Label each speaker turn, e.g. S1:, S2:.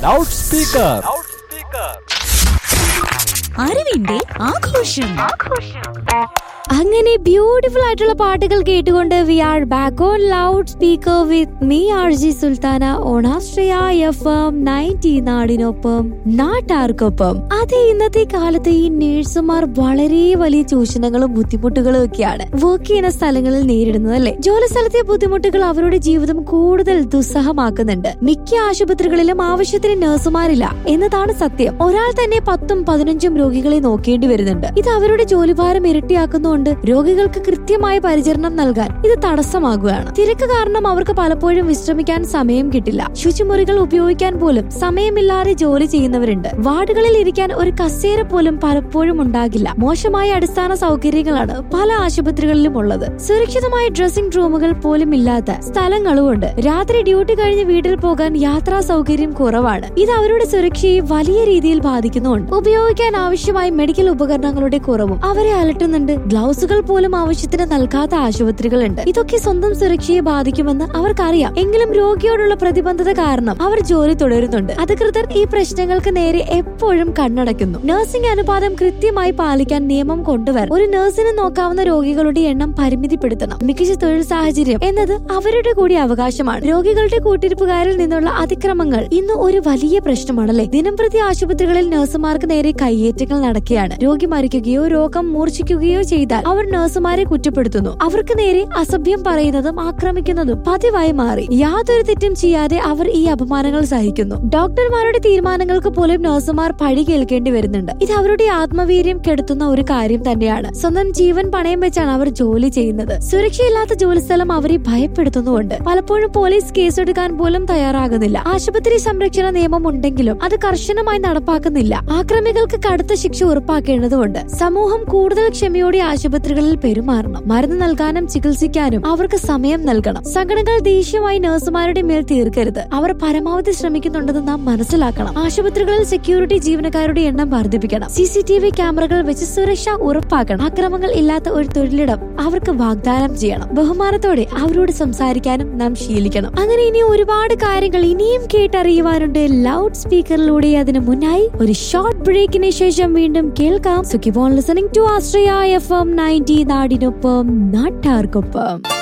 S1: loud speaker
S2: അറിവിന്റെ ആഘോഷം
S3: അങ്ങനെ ബ്യൂട്ടിഫുൾ ആയിട്ടുള്ള പാട്ടുകൾ കേട്ടുകൊണ്ട് we are back on loud speaker with me R J Sultana ഓണാശ്രയ എഫ് എം നയൻറ്റി നാടിനൊപ്പം നാട്ടാർക്കൊപ്പം അതെ ഇന്നത്തെ കാലത്ത് ഈ നേഴ്സുമാർ വളരെ വലിയ ചൂഷണങ്ങളും ബുദ്ധിമുട്ടുകളും ഒക്കെയാണ് വർക്ക് ചെയ്യുന്ന സ്ഥലങ്ങളിൽ നേരിടുന്നത് അല്ലെ ജോലി സ്ഥലത്തെ ബുദ്ധിമുട്ടുകൾ അവരുടെ ജീവിതം കൂടുതൽ ദുസ്സഹമാക്കുന്നുണ്ട് മിക്ക ആശുപത്രികളിലും ആവശ്യത്തിന് നഴ്സുമാരില്ല എന്നതാണ് സത്യം ഒരാൾ തന്നെ പത്തും പതിനഞ്ചും രോഗികളെ നോക്കേണ്ടി വരുന്നുണ്ട് ഇത് അവരുടെ ജോലിഭാരം ഇരട്ടിയാക്കുന്നുണ്ട് രോഗികൾക്ക് കൃത്യമായ പരിചരണം നൽകാൻ ഇത് തടസ്സമാകുകയാണ് തിരക്ക് കാരണം അവർക്ക് പലപ്പോഴും വിശ്രമിക്കാൻ സമയം കിട്ടില്ല ശുചിമുറികൾ ഉപയോഗിക്കാൻ പോലും സമയമില്ലാതെ ജോലി ചെയ്യുന്നവരുണ്ട് വാർഡുകളിൽ ഇരിക്കാൻ ഒരു കസേര പോലും പലപ്പോഴും ഉണ്ടാകില്ല മോശമായ അടിസ്ഥാന സൗകര്യങ്ങളാണ് പല ആശുപത്രികളിലും ഉള്ളത് സുരക്ഷിതമായ ഡ്രസ്സിംഗ് റൂമുകൾ പോലും ഇല്ലാത്ത സ്ഥലങ്ങളുമുണ്ട് രാത്രി ഡ്യൂട്ടി കഴിഞ്ഞ് വീട്ടിൽ പോകാൻ യാത്രാ സൗകര്യം കുറവാണ് ഇത് അവരുടെ സുരക്ഷയെ വലിയ രീതിയിൽ ബാധിക്കുന്നുണ്ട് ഉപയോഗിക്കാൻ ആവശ്യമായ മെഡിക്കൽ ഉപകരണങ്ങളുടെ കുറവും അവരെ അലട്ടുന്നുണ്ട് ഗ്ലൗസുകൾ പോലും ആവശ്യത്തിന് നൽകാത്ത ആശുപത്രികളുണ്ട് ഇതൊക്കെ സ്വന്തം സുരക്ഷയെ ബാധിക്കുമെന്ന് അവർക്കറിയാം എങ്കിലും രോഗിയോടുള്ള പ്രതിബദ്ധത കാരണം അവർ ജോലി തുടരുന്നുണ്ട് അധികൃതർ ഈ പ്രശ്നങ്ങൾക്ക് നേരെ എപ്പോഴും കണ്ണടയ്ക്കുന്നു നഴ്സിംഗ് അനുപാതം കൃത്യമായി പാലിക്കാൻ നിയമം കൊണ്ടുവരാൻ ഒരു നഴ്സിന് നോക്കാവുന്ന രോഗികളുടെ എണ്ണം പരിമിതിപ്പെടുത്തണം മികച്ച തൊഴിൽ സാഹചര്യം എന്നത് അവരുടെ കൂടി അവകാശമാണ് രോഗികളുടെ കൂട്ടിരിപ്പുകാരിൽ നിന്നുള്ള അതിക്രമങ്ങൾ ഇന്ന് ഒരു വലിയ പ്രശ്നമാണല്ലേ ദിനംപ്രതി ആശുപത്രികളിൽ നഴ്സുമാർക്ക് നേരെ കയ്യേറ്റങ്ങൾ നടക്കുകയാണ് രോഗി മരിക്കുകയോ രോഗം മൂർച്ഛിക്കുകയോ ചെയ്താൽ അവർ നഴ്സുമാരെ കുറ്റപ്പെടുത്തുന്നു അവർക്ക് നേരെ അസഭ്യം പറയുന്നതും ആക്രമിക്കുന്നതും പതിവായി മാറി യാതൊരു തെറ്റും ചെയ്യാതെ അവർ ഈ അപമാനങ്ങൾ സഹിക്കുന്നു ഡോക്ടർമാരുടെ തീരുമാനങ്ങൾക്ക് പോലും നഴ്സുമാർ പഴി കേൾക്കേണ്ടി വരുന്നുണ്ട് ഇത് അവരുടെ ആത്മവീര്യം കെടുത്തുന്ന ഒരു കാര്യം തന്നെയാണ് സ്വന്തം ജീവൻ പണയം വെച്ചാണ് അവർ ജോലി ചെയ്യുന്നത് സുരക്ഷയില്ലാത്ത ജോലിസ്ഥലം അവരെ ഭയപ്പെടുത്തുന്നുണ്ട് പലപ്പോഴും പോലീസ് കേസെടുക്കാൻ പോലും തയ്യാറാകുന്നില്ല ആശുപത്രി സംരക്ഷണ നിയമം ഉണ്ടെങ്കിലും അത് കർശനമായി നടപ്പാക്കുന്നില്ല ആക്രമികൾക്ക് കടുത്ത ശിക്ഷ ഉറപ്പാക്കേണ്ടതുണ്ട് സമൂഹം കൂടുതൽ ക്ഷമയോടെ ആശുപത്രികളിൽ പെരുമാറണം മരുന്ന് നൽകാനും ചികിത്സിക്കാനും അവർക്ക് സമയം നൽകണം സംഘടനകൾ ദേഷ്യമായി നഴ്സുമാരുടെ മേൽ തീർക്കരുത് അവർ പരമാവധി ശ്രമിക്കുന്നുണ്ടെന്ന് നാം മനസ്സിലാക്കണം ആശുപത്രികളിൽ സെക്യൂരിറ്റി ജീവനക്കാരുടെ എണ്ണം വർദ്ധിപ്പിക്കണം സി സി ടി വി ക്യാമറകൾ വെച്ച് സുരക്ഷ ഉറപ്പാക്കണം അക്രമങ്ങൾ ഇല്ലാത്ത ഒരു തൊഴിലിടം അവർക്ക് വാഗ്ദാനം ചെയ്യണം ബഹുമാനത്തോടെ അവരോട് സംസാരിക്കാനും നാം ശീലിക്കണം അങ്ങനെ ഇനി ഒരുപാട് കാര്യങ്ങൾ ഇനിയും കേട്ടറിയുവാനുണ്ട് ലൗഡ് സ്പീക്കറിലൂടെ അതിനു മുന്നായി ഒരു ഷോർട്ട് ബ്രേക്കിന് ശേഷം വീണ്ടും കേൾക്കാം സുഖിബോൺ listening to Ashraya F M ninety നാടിനൊപ്പം നാട്ടാർക്കൊപ്പം